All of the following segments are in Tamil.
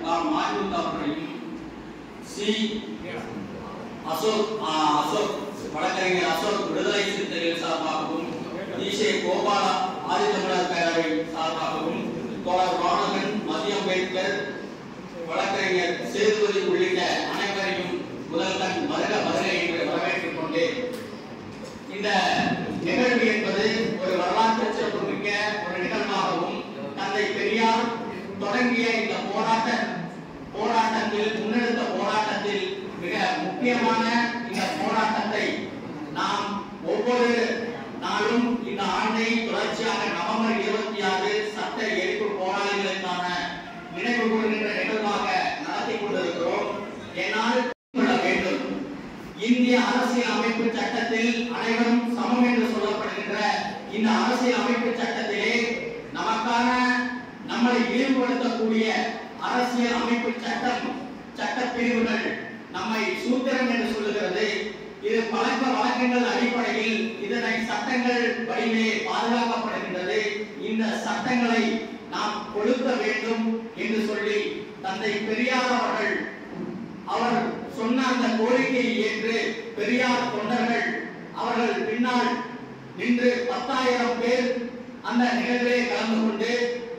தாம் மாரிமுத்து அவர்களையும் சி அசோக் ஆ, அசோக் வழக்கறிஞர் அசோக் விடுதலை சிறுத்தைகள் சார்பாகவும் ஈசே கோபால ஆதித்தமிழர் பேரவை சார்பாகவும் தோழர் ராணகன் மதிய அம்பேத்கர் வழக்கறிஞர் சேதுபதி உள்ளிட்ட அனைவரையும் முதல்வன் வருக வருக என்று வரவேற்றுக் கொண்டு இந்த நிகழ்வு என்பது ஒரு வரலாற்று சிறப்புமிக்க ஒரு நிகழ்வாகவும் தந்தை பெரியார் தொடங்கிய இந்த போராட்ட போராட்டத்தில் முன்னெடுத்த போராட்டத்தில் மிக முக்கியமான இந்த போராட்டத்தை நாம் ஒவ்வொரு நாளும் இந்த ஆண்டை தொடர்ச்சியாக நவம்பர் இருபத்தி ஆறு சட்ட எரிப்பு போராளிகளுக்கான நினைவு கூறுகின்ற நிகழ்வாக நடத்தி கொண்டிருக்கிறோம் என்னால் கொள்ள வேண்டும் இந்திய அரசியல் அமைப்பு சட்டத்தில் அனைவரும் சமம் என்று சொல்லப்படுகின்ற இந்த அரசியல் அமைப்பு சட்டத்திலே நமக்கான நம்மளை இழிவுபடுத்தக்கூடிய அரசியல் அமைப்பு சட்டம் சட்ட பிரிவுகள் நம்மை சூத்திரம் என்று சொல்லுகிறது இது பழக்க வழக்கங்கள் அடிப்படையில் இதனை சட்டங்கள் வழியிலே பாதுகாக்கப்படுகின்றது இந்த சட்டங்களை நாம் கொளுத்த வேண்டும் என்று சொல்லி தந்தை பெரியார் அவர்கள் அவர் சொன்ன அந்த கோரிக்கையை ஏற்று பெரியார் தொண்டர்கள் அவர்கள் பின்னால் நின்று பத்தாயிரம் பேர் அந்த நிகழ்விலே கலந்து கொண்டு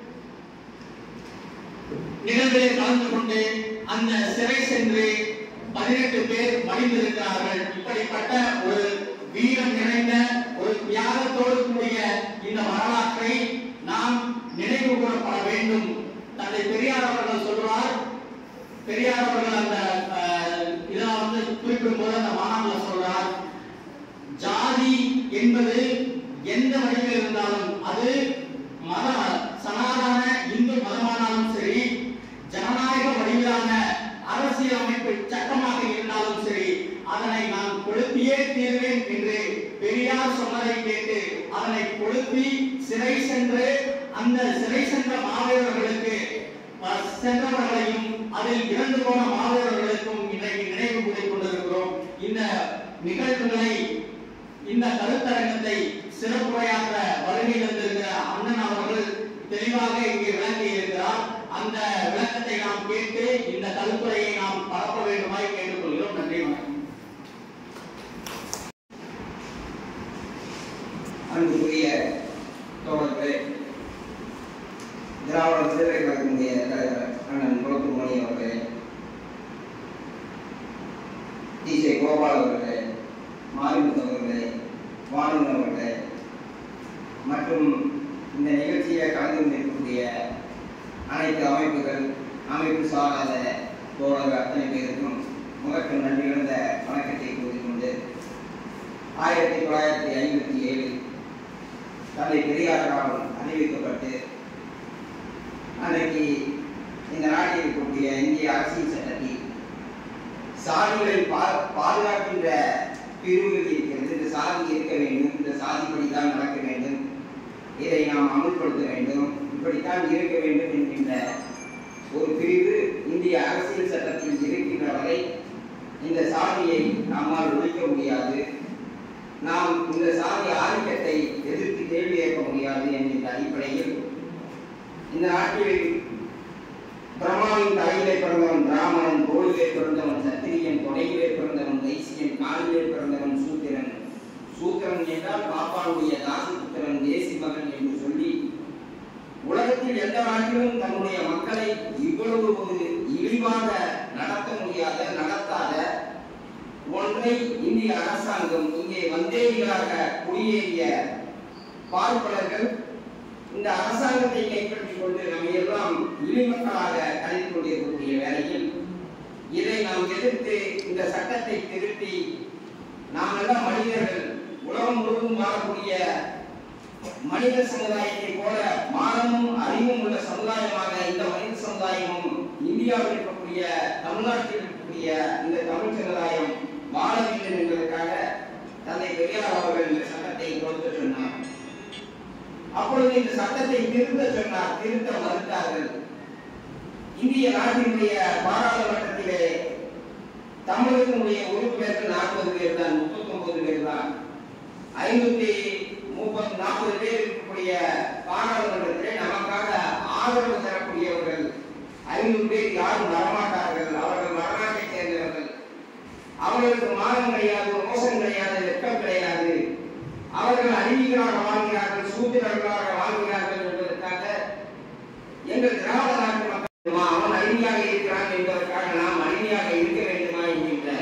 நிகழ்விலே கலந்து கொண்டு அந்த சிறை சென்று பதினெட்டு பேர் மடிந்திருக்கிறார்கள் இப்படிப்பட்ட ஒரு வீரம் நிறைந்த ஒரு தியாகத்தோடு கூடிய இந்த வரலாற்றை நாம் நினைவு கூறப்பட வேண்டும் தந்தை பெரியார் அவர்கள் சொல்றார் பெரியார் அவர்கள் அந்த அஹ், இதை வந்து குறிப்பிடும்போது அந்த மாநாட்டில் சொல்றார் ஜாதி என்பது எந்த வடிவில் இருந்தாலும் அது மத சனாதன இந்து மதமானாலும் சரி ஜனநாயக வடிவிலான அரசியல் அமைப்பு சட்டமாக இருந்தாலும் சரி அதனை நான் கொளுத்தியே தீர்வேன் என்று பெரியார் சொன்னதை கேட்டு அதனை கொளுத்தி சிறை சென்று அந்த சிறை சென்ற மாவீரர்களுக்கு அஹ், சென்றவர்களையும் அதில் இறந்து போன மாவீரர்களுக்கும் இன்றைக்கு நினைவு கூறிக் கொண்டிருக்கிறோம் இந்த நிகழ்வுகளை இந்த கருத்தரங்கத்தை சிறப்புரையாற்ற வருகை தந்திருக்கிற அண்ணன் அவர்கள் தெளிவாக இங்கே விளக்கி இருக்கிறார் அந்த விளக்கத்தை நாம் கேட்டு இந்த கருத்துரையை நாம் பரப்ப வேண்டுமாய் கேட்டுக்கொள்கிறோம் நன்றி வணக்கம் அன்புக்குரிய தோழர்களே திராவிட விடுதலை கழகத்தினுடைய தலைவர் அண்ணன் குலத்துமணி அவர்களே டி ஜே கோபால் அவர்களே மாரிமுத்து அவர்களே வானன் அவர்களே மற்றும் இந்த நிகழ்ச்சியை கலந்து கொண்டிருக்கக்கூடிய அனைத்து அமைப்புகள் அமைப்பு சாராத தோழர்கள் அத்தனை பேருக்கும் முதற்கு நன்றி இழந்த வணக்கத்தை கூறிக்கொண்டு ஆயிரத்தி தொள்ளாயிரத்தி ஐம்பத்தி ஏழில் தந்தை பெரியாரால் அறிவிக்கப்பட்டு அன்றைக்கு இந்த நாட்டில் இருக்கக்கூடிய இந்திய அரசியல் சட்டத்தில் சாதிகளை பா பாதுகாக்கின்ற பிரிவுகள் இருக்கிறது இந்த சாதி இருக்க வேண்டும் இந்த சாதிப்படி தான் நடக்க வேண்டும் இதை நாம் அமுல்படுத்த வேண்டும் இப்படித்தான் இருக்க வேண்டும் என்கின்ற ஒரு பிரிவு இந்திய அரசியல் சட்டத்தில் இருக்கின்ற வரை இந்த சாதியை நம்மால் ஒழிக்க முடியாது நாம் இந்த சாதி ஆதிக்கத்தை எதிர்த்து கேள்வி கேட்க முடியாது என்கின்ற அடிப்படையில் இந்த நாட்டில் பிரம்மாவின் தலையிலே பிறந்தவன் பிராமணன் தோளிலே பிறந்தவன் சத்திரியன் தொடையிலே பிறந்தவன் வைசியன் காலிலே பிறந்தவன் சூத்திரன் சூத்திரன் என்றால் பாப்பாவுடைய தாசிபுத்திரன் தேசி மகன் என்று சொல்லி உலகத்தில் எந்த நாட்டிலும் தன்னுடைய மக்களை இவ்வளவு ஒரு இழிவாக நடத்த முடியாத நடத்தாத ஒன்றை இந்திய அரசாங்கம் இங்கே வந்தேரிகளாக குடியேறிய பார்ப்பனர்கள் இந்த அரசாங்கத்தை கைப்பற்றிக் கொண்டு நம்ம எல்லாம் இழிமக்களாக கருதி கொண்டிருக்கக்கூடிய வேளையில் இதை நாம் எதிர்த்து இந்த சட்டத்தை திருத்தி நாம் எல்லாம் மனிதர்கள் உலகம் முழுவதும் வாழக்கூடிய மனித சமுதாயத்தை போல மானமும் அறிவும் உள்ள சமுதாயமாக இந்த மனித சமுதாயமும் இந்தியாவில் இருக்கக்கூடிய தமிழ்நாட்டில் இருக்கக்கூடிய இந்த தமிழ் சமுதாயம் வாழ வேண்டும் என்பதற்காக தந்தை பெரியார் அவர்கள் இந்த சட்டத்தை கொடுத்து சொன்னார் அப்பொழுது இந்த சட்டத்தை திருத்த சொன்னார் திருத்த மறுத்தார்கள் இந்திய நாட்டினுடைய பாராளுமன்றத்திலே தமிழகத்தினுடைய உறுப்பினர்கள் நாற்பது பேர் தான் முப்பத்தி ஒன்பது பேர் தான் ஐநூத்தி முப்பத்தி நாற்பது பேர் இருக்கக்கூடிய பாராளுமன்றத்திலே நமக்காக ஆதரவு தரக்கூடியவர்கள் ஐநூறு பேர் யாரும் வரமாட்டார்கள் அவர்கள் வரலாற்றை சேர்ந்தவர்கள் அவர்களுக்கு மானம் கிடையாது மோசம் கிடையாது வெட்கம் கிடையாது அவர்கள் அடிமைகளாக வாழ்கிறார்கள் சூத்திரர்களாக வாழ்கிறார்கள் என்பதற்காக எங்கள் திராவிட நாட்டு மக்கள் அவன் அடிமையாக இருக்கிறான் என்பதற்காக நாம் அடிமையாக இருக்க வேண்டுமா என்கின்ற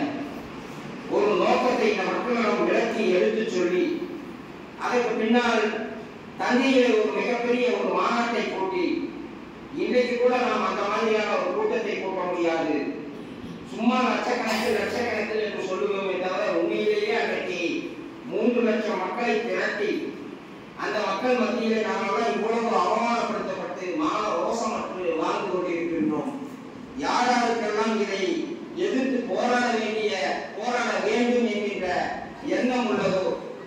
ஒரு நோக்கத்தை இந்த மக்களிடம் விளக்கி எடுத்துச் சொல்லி அதற்கு பின்னால் தஞ்சையில் ஒரு மிகப்பெரிய ஒரு மாநாட்டை கூட்டி இன்றைக்கு கூட நாம் அந்த மாதிரியான ஒரு கூட்டத்தை கூட்ட முடியாது சும்மா லட்சக்கணக்கில் லட்சக்கணக்கில் என்று சொல்லுவோமே தவிர உண்மையிலேயே அன்றைக்கு மூன்று லட்சம் மக்களை திரட்டி அந்த மக்கள் மத்தியிலே நாமெல்லாம் இவ்வளவு அவமானப்படுத்தப்பட்டு மான ரோசமற்று வாழ்ந்து கொண்டிருக்கின்றோம் யாராருக்கெல்லாம் இதை எதிர்த்து போராட வேண்டிய போராட வேண்டும் என்கின்ற எண்ணம் உள்ளதோ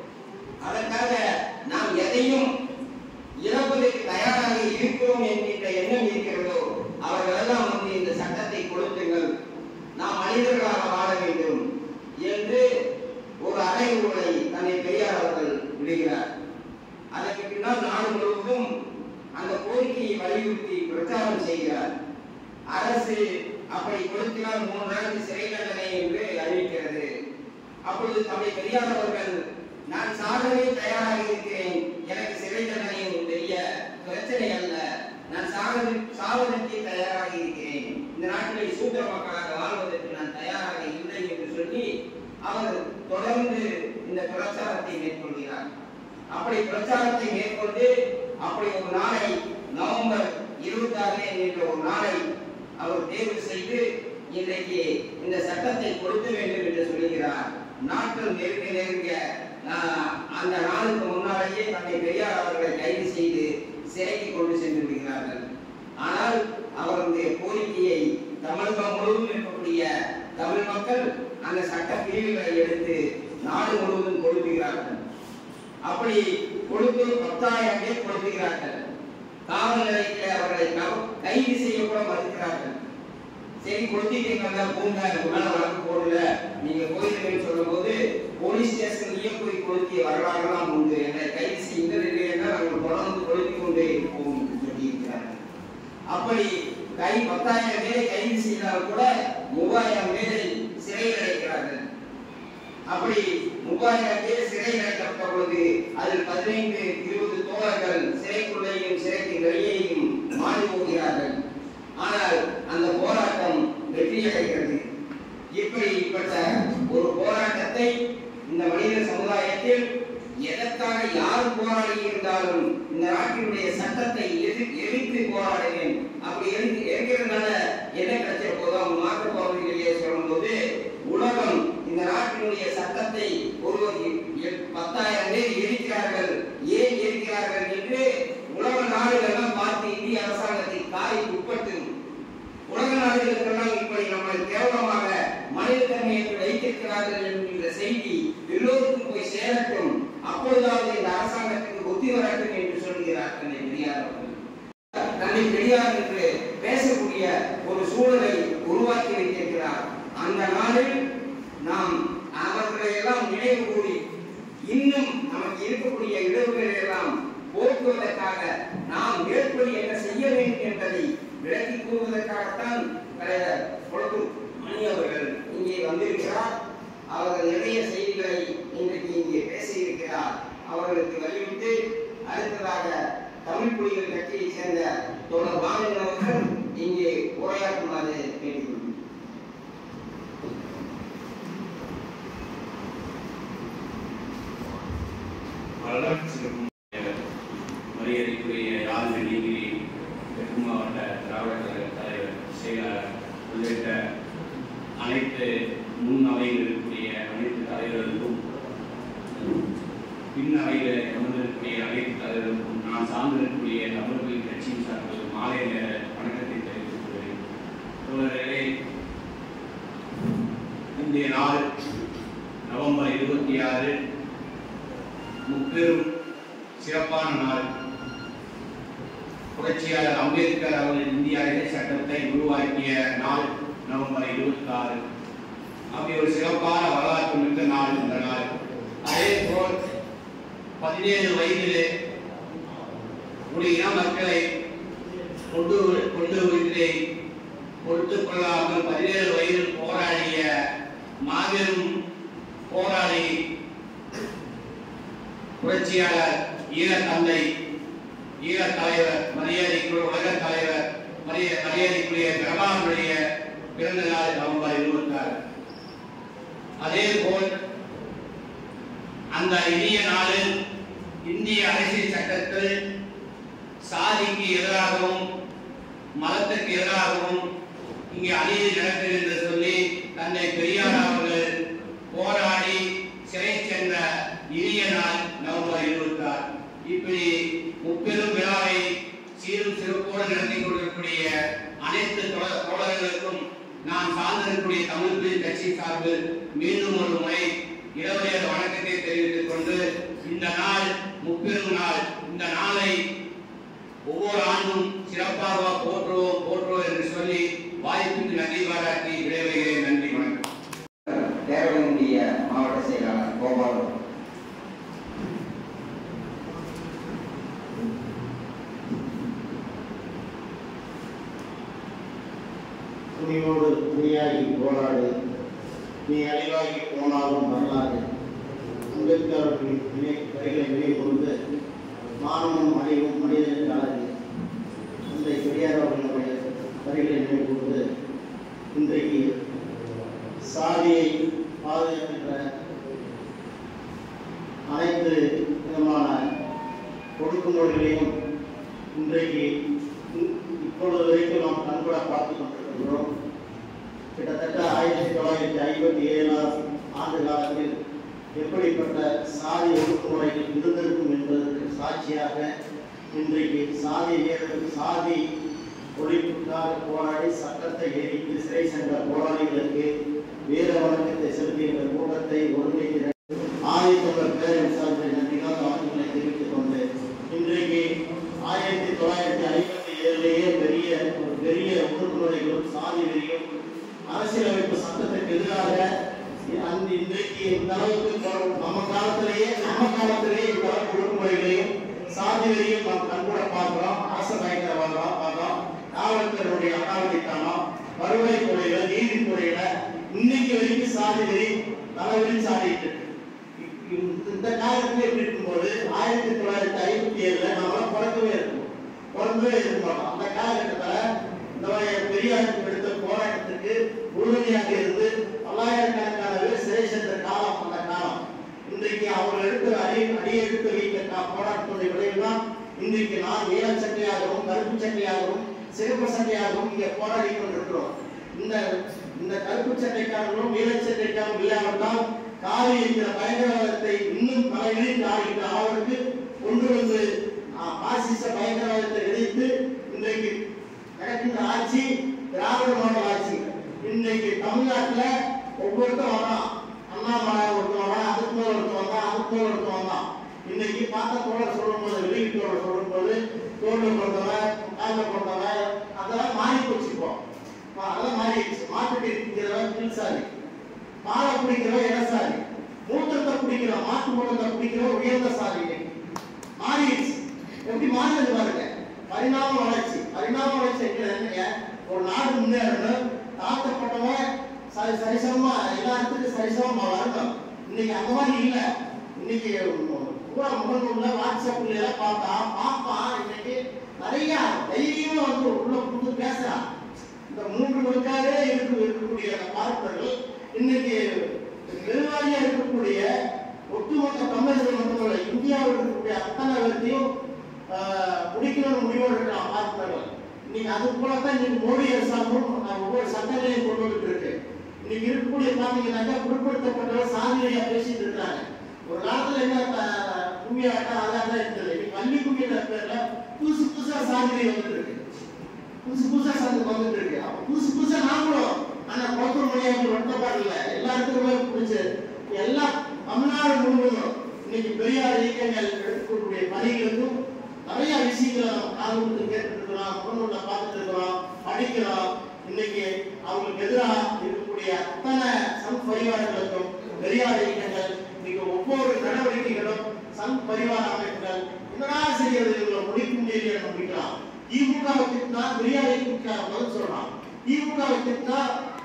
அதற்காக நாம் எதையும் இழப்பதற்கு தயாராக இருக்கிறோம் என்கின்ற எண்ணம் இருக்கிறதோ அவர்கள் எல்லாம் வந்து இந்த சட்டத்தை கொடுத்துங்கள் நாம் மனிதர்களாக வாழ வேண்டும் என்று ஒரு அறைகூலை தன்னை பெரியார் அவர்கள் விடுகிறார் அதற்கு பின்னால் நாடு முழுவதும் அந்த கோரிக்கையை வலியுறுத்தி பிரச்சாரம் செய்கிறார் அரசு அப்படி கொடுத்தினால் மூன்று நாளைக்கு சிறை தண்டனை என்று அறிவிக்கிறது அப்பொழுது தம்மை பெரியார் அவர்கள் நான் சாகவே தயாராக இருக்கிறேன் எனக்கு சிறை தண்டனையும் பெரிய பிரச்சனை அல்ல நான் சாவது சாவதற்கு தயாராக இருக்கிறேன் இந்த நாட்டில் சூத்திர மக்களாக வாழ்வதற்கு நான் தயாராக இல்லை என்று சொல்லி அவர் தொடர்ந்து இந்த பிரச்சாரத்தை மேற்கொள்கிறார் அப்படி பிரச்சாரத்தை மேற்கொண்டு அப்படி ஒரு நாளை நவம்பர் இருபத்தி ஆறு என்கின்ற ஒரு நாளை அவர் தேர்வு செய்து இன்றைக்கு இந்த சட்டத்தை கொடுக்க வேண்டும் என்று சொல்லுகிறார் நாட்கள் நெருங்க நெருங்க ஆஹ், அந்த நாளுக்கு முன்னாலேயே தந்தை பெரியார் அவர்களை கைது செய்து சிறைக்கு கொண்டு சென்று விடுகிறார்கள் ஆனால் அவருடைய கோரிக்கையை தமிழகம் முழுவதும் இருக்கக்கூடிய தமிழ் மக்கள் அந்த சட்ட பிரிவுகளை எடுத்து நாடு முழுவதும் கொடுக்கிறார்கள் அப்படி கொடுத்து பத்தாயிரம் பேர் கொடுக்கிறார்கள் காவல் நிலையத்தில் அவர்களை கவ- கைது செய்ய கூட மறுக்கிறார்கள் சரி கொடுத்தீங்க பூங்க அதுக்கு மேல வழக்கு போடல நீங்க போயிருக்கீங்கன்னு சொல்லும்போது போலீஸ் ஸ்டேஷன்லயே போய் கொளுத்திய வரலாறுலாம் உண்டு என்னை கைது செய்யுங்கள் இல்லைன்னா நாங்கள் தொடர்ந்து கொளுத்தி கொண்டே இருப்போம் என்று சொல்லியிருக்கிறார்கள் அப்படி கை பத்தாயிரம் பேரை கைது செய்தால் கூட மூவாயிரம் பேரை சிறையில் அடைக்கிறார்கள் அப்படி மூவாயிரம் பேர் சிறையில் அடைக்கப்பட்ட பொழுது அதில் பதினைந்து இருபது தோழர்கள் சிறைக்குள்ளேயும் சிறைக்கு வெளியேயும் மாறி போகிறார்கள் ஆனால் அந்த போராட்டம் வெற்றி அடைகிறது இப்படிப்பட்ட ஒரு போராட்டத்தை இந்த மனித சமுதாயத்தில் எதற்காக யார் போராடி இருந்தாலும் இந்த நாட்டினுடைய சட்டத்தை எதி எதிர்த்து போராடுவேன் அப்படி எதிர்த்து எதிர்க்கிறதுனால என்ன கிடைச்ச போதும் அவங்க மாற்று பகுதிகளிலே சொல்லும்போது உலகம் இந்த நாட்டினுடைய சட்டத்தை ஒருவர் எ- எ- பத்தாயிரம் பேர் இருக்கிறார்கள் ஏன் இருக்கிறார்கள் என்று உலக நாடுகளெல்லாம் பார்த்து இந்திய அரசாங்கத்தை காய் உட்பட்டும் உலக நாடுகளுக்கெல்லாம் இப்படி நம்மை கேவலமாக மனிதத்தன்மையை வைத்திருக்கிறார்கள் என்கின்ற செய்தி எல்லோருக்கும் போய் சேரட்டும் அப்பொழுதாவது இந்த அரசாங்கத்துக்கு புத்தி வரட்டும் என்று சொல்கிறார் தந்தை பெரியார் அவர்கள் தந்தை பெரியார் என்று பேசக்கூடிய ஒரு சூழலை உருவாக்கி வைத்திருக்கிறார் அந்த நாளில் நாம் அவர்களை எல்லாம் நினைவு கூறி இன்னும் நமக்கு இருக்கக்கூடிய இடர்களை எல்லாம் போக்குவதற்காக நாம் மேற்படி என்ன செய்ய வேண்டும் என்பதை விளக்கி கூறுவதற்காகத்தான் தலைவர் பொழுது மணி அவர்கள் இங்கே வந்திருக்கிறார் அவர்கள் நிறைய செய்திகளை இன்றைக்கு இங்கே பேசியிருக்கிறார் அவர்களுக்கு வலியுறுத்தி அடுத்ததாக தமிழ் புலிகள் கட்சியைச் சேர்ந்த தோழர் பாலன் அவர்கள் இங்கே உரையாற்றுமாறு கேட்டுக்கொள்கிறேன் வரலாற்று சிறப்பு மரியாதைக்குரிய யாழ் நீதிபதி தெற்கு மாவட்ட திராவிட கழக தலைவர் செயலாளர் உள்ளிட்ட அனைத்து முன் அவையில் இருக்கக்கூடிய அனைத்து தலைவர்களுக்கும் பின் அவையில் அமர்ந்திருக்கக்கூடிய அனைத்து தலைவர்களுக்கும் நான் சார்ந்திருக்கக்கூடிய தமிழர்களின் கட்சியின் சார்பில் மாலை நேர வணக்கத்தை தெரிவித்துக் கொள்கிறேன் தோழர்களே இன்றைய நாள் நவம்பர் இருபத்தி ஆறு முப்பெரும் சிறப்பான நாள் புரட்சியாளர் அம்பேத்கர் அவர்கள் இந்திய அரசியல் சட்டத்தை உருவாக்கிய நாள் நவம்பர் இருபத்தி ஆறு அப்படி ஒரு சிறப்பான வரலாற்று மிக்க நாள் இந்த நாள் அதே போல் பதினேழு வயதிலே ஒரு இன மக்களை கொண்டு கொண்டு வருகிறே பொறுத்துக் கொள்ளாமல் பதினேழு வயதில் போராடிய மாபெரும் போராளி புரட்சியாளர் ஈழத் தந்தை ஈழத் தலைவர் மரியாதைக்குரிய உலக தலைவர் மரிய மரியாதைக்குரிய பிரபாகருடைய பிறந்த நாள் நவம்பர் இருபத்தி ஆறு அதே போல் அந்த இனிய நாளில் இந்திய அரசியல் சட்டத்தில் சாதிக்கு எதிராகவும் மதத்திற்கு எதிராகவும் இங்கே அநீதி நடக்கிறது என்று சொல்லி தந்தை பெரியார் அவர்கள் போராடி சிறை சென்ற இனிய நாள் நவம்பர் இருபத்தி ஆறு இப்படி முப்பெரும் விழாவை சீரும் சிறப்போடு நடத்தி கொண்டிருக்கக்கூடிய அனைத்து தோழ- தோழர்களுக்கும் நான் சார்ந்திருக்கக்கூடிய தமிழ் புலி கட்சி சார்பில் மீண்டும் ஒரு முறை இரவரைய வணக்கத்தை தெரிவித்துக் கொண்டு இந்த நாள் முப்பெரும் நாள் இந்த நாளை ஒவ்வொரு ஆண்டும் சிறப்பாக போற்றுவோம் போற்றுவோம் என்று சொல்லி வாய்ப்புக்கு நன்றி பாராட்டி விடைபெறுகிறேன் நன்றி வணக்கம் தேவகனுடைய மாவட்ட செயலாளர் கோபால் துணிவோடு துணியாகி போராடு நீ அழிவாகி போனாலும் வரலாறு அம்பேத்கர் அவர்களின் நினை வரிகளை நினைவு கொண்டு மானமும் அழிவும் மனிதனுக்கு அழகு தந்தை பெரியார் அவர்களுடைய வரிகளை நினைவு கொண்டு இன்றைக்கு சாதியை பாதுகாக்கின்ற அனைத்து விதமான ஒடுக்குமுறைகளையும் இன்றைக்கு இ- இப்பொழுது வரைக்கும் நாம் கண்கூட பார்த்து கொண்டிருக்கிறோம் கிட்டத்தட்ட ஆயிரத்தி தொள்ளாயிரத்தி ஐம்பத்தி ஏழாம் ஆண்டு காலத்தில் எப்படிப்பட்ட சாதி ஒடுக்குமுறைகள் இருந்திருக்கும் என்பதற்கு சாட்சியாக இன்றைக்கு சாதி வேறு சாதி ஒழிப்புக்காக போராடி சட்டத்தை எரித்து சிறை சென்ற போராளிகளுக்கு வீர வணக்கத்தை செலுத்துகின்ற கூட்டத்தை ஒருங்கிணைக்கிற ஆதித்தமிழர் பேரவை சார்பில் நன்றிகள் வாழ்த்துக்களை தெரிவித்துக் கொண்டு இன்றைக்கு ஆயிரத்தி தொள்ளாயிரத்தி ஐம்பத்தி ஏழுலேயே பெரிய ஒரு பெரிய ஒடுக்குமுறைகளும் சாதி வெறியும் அரசியலமைப்பு சட்டத்திற்கு எதிராக அந்த இன்றைக்கு இந்த அளவுக்கு கொ- நம்ம காலத்திலேயே நம்ம காலத்திலேயே இந்த அளவுக்கு ஒடுக்குமுறைகளையும் சாதி வெறியும் நாம் கண்கூட பார்க்கிறோம் அரச பயங்கரவாதம் பார்த்தோம் காவல்துறையுடைய அகாவதித்தனம் வருவாய் துறையில நீதித்துறையில இன்னைக்கு வரைக்கும் சாதி வெறி தலைவலி சாடிட்டு இருக்கு இந்த- இந்த காலத்துல எப்படி இருக்கும்போது ஆயிரத்தி தொள்ளாயிரத்தி ஐம்பத்தி ஏழுல நாம பிறக்கவே இருக்கும் பிறந்தவே இருக்க மாட்டோம் அந்த காலகட்டத்துல இந்த மாதிரி பெரியாருக்கு எடுத்த போராட்டத்துக்கு உறுதுணையாக இருந்து பல்லாயிரக்கணக்கான பேர் சிறை சென்ற காலம் அந்த காலம் இன்றைக்கு அவர்கள் எடுத்த அடி அடி எடுத்து வைத்த கா- போராட்டத்துடைய விளைவுதான் இன்றைக்கு நான் நீல சட்டையாகவும் கருப்பு சட்டையாகவும் சிகப்பு சட்டையாகவும் இங்கே போராடி கொண்டிருக்கிறோம் இந்த இந்த கருப்பு சட்டைக்காரர்களும் நீல சட்டைக்காரரும் இல்லாவிட்டால் காவி என்கிற பயங்கரவாதத்தை இன்னும் பல இணைத்து ஆடுகின்ற அளவிற்கு கொண்டு வந்து ஆ, பாசிச பயங்கரவாதத்தை எதிர்த்து இன்றைக்கு நடக்கின்ற ஆட்சி திராவிட மாடல் ஆட்சி இன்னைக்கு தமிழ்நாட்டுல ஒவ்வொருத்தரும் வரான் அண்ணாமலை ஒருத்தன் வரான் அதுக்கு மேல ஒருத்தன் வந்தான் அதுக்கு மேல ஒருத்தன் வந்தான் இன்னைக்கு பார்த்த தோழர் சொல்லும் போது வெளியிட்டோட சொல்லும் போது தோல்ல பிறந்தவன் காலில் பிறந்தவன் அதெல்லாம் மாறி போச்சு இப்போ இப்போ அதெல்லாம் மாறிடுச்சு மாட்டுக்கு இருக்கிறவன் கீழ்சாதி பாலை குடிக்கிறவன் இடசாதி மூத்தத்தை குடிக்கிறவன் மாட்டு மூலத்தை குடிக்கிறவன் உயர்ந்த சாதி இன்னைக்கு. மாறிடுச்சு எப்படி மாறுது பாருங்க பரிணாம வளர்ச்சி பரிணாம வளர்ச்சி இருக்கிறது என்னங்க ஒரு நாடு முன்னேறணும் தாழ்த்தப்பட்டவன் சரி சரிசமமா எல்லாத்துக்கும் சரிசமமா வரணும் இன்னைக்கு அந்த மாதிரி இல்ல இன்னைக்கு பூரா முகநூல்ல வாட்ஸ்அப்ல எல்லாம் பார்த்தா பாப்பான் இன்னைக்கு நிறைய தைரியமா வந்து உள்ள புது பேசுறான் இந்த மூன்று விழுக்காடே இருக்கு இருக்கக்கூடிய அந்த பார்ப்பர்கள் இன்னைக்கு நிர்வாகியா இருக்கக்கூடிய ஒட்டுமொத்த தமிழர்கள் மட்டுமல்ல இந்தியாவில் இருக்கக்கூடிய அத்தனை பேர்த்தையும் ஆஹ், முடிக்கணும்னு முடிவோடு இருக்கலாம் பார்ப்பர்கள் இன்னைக்கு அது போலத்தான் இன்னைக்கு மோடி அரசாங்கம் ஆஹ், ஒவ்வொரு சட்டங்களையும் கொண்டு வந்துட்டு இருக்கு இன்னைக்கு இருக்கக்கூடிய பாத்தீங்கன்னாக்கா பிற்படுத்தப்பட்டவர் சாதியா பேசிட்டு இருக்காங்க ஒரு காலத்துல என்ன த- கும்மியாட்டம் அதான் தான் இருந்தது இன்னைக்கு வள்ளி கும்மியில பேர்ல புதுசு புதுசா சாதியை வந்துட்டு இருக்கு புதுசு புதுசா சந்தை வந்துட்டு இருக்கு அப்ப புதுசு புதுசா நாமளும் ஆனா குளத்தூர் மொழியாக ஒட்டப்பாடு இல்ல எல்லா இடத்துக்குமே பிடிச்சு எல்லா தமிழ்நாடு முழுவதும் இன்னைக்கு பெரியார் இயக்கங்கள் எடுக்கக்கூடிய பணிகளுக்கும் நிறைய விஷயங்களை நம்ம காது கொடுத்து கேட்டுட்டு இருக்கிறோம் முகநூல்ல பார்த்துட்டு இருக்கிறோம் படிக்கிறோம் இன்னைக்கு அவங்களுக்கு எதிராக இருக்கக்கூடிய அத்தனை சங் பரிவாரங்களுக்கும் பெரியார் இயக்கங்கள் இன்னைக்கு ஒவ்வொரு நடவடிக்கைகளும் சங் பரிவார அமைப்புகள் என்னடா செய்யறது இவங்களை முடிக்க முடியலையே முடிக்கலாம் திமுக திட்டினா பெரியாரை திட்டினா பதில் சொல்றான் திமுகவை திட்டா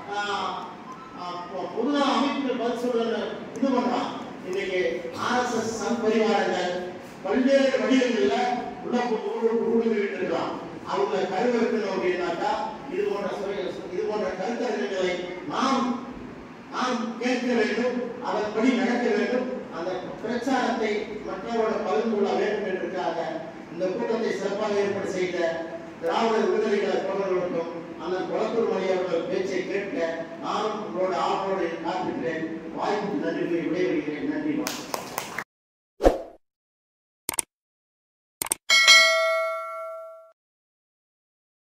பொதுநல அமைப்புகள் பதில் சொல்ல இது பண்றான் இன்னைக்கு ஆர்எஸ்எஸ் சங் பரிவாரங்கள் பல்வேறு வடிவங்களில் உள்ள ஊடுருவிட்டு இருக்கிறான் அவங்க கருவறுக்கணும் அப்படின்னாக்கா இது போன்ற சுய- இது போன்ற கருத்தரங்குகளை நாம் நாம் கேட்க வேண்டும் அதன்படி நடக்க வேண்டும் அந்த பிரச்சாரத்தை மற்றவரோட பகிர்ந்து கொள்ள வேண்டும் என்பதற்காக இந்த கூட்டத்தை சிறப்பாக ஏற்பாடு செய்த திராவிட விடுதலை கழக தோழர்களுக்கும் அண்ணன் குளத்தூர் மணி அவர்கள் பேச்சை கேட்க நானும் உங்களோட ஆவலோடு காத்திருக்கிறேன் வாய்ப்புக்கு நன்றி கூறி விடைபெறுகிறேன் நன்றி வணக்கம்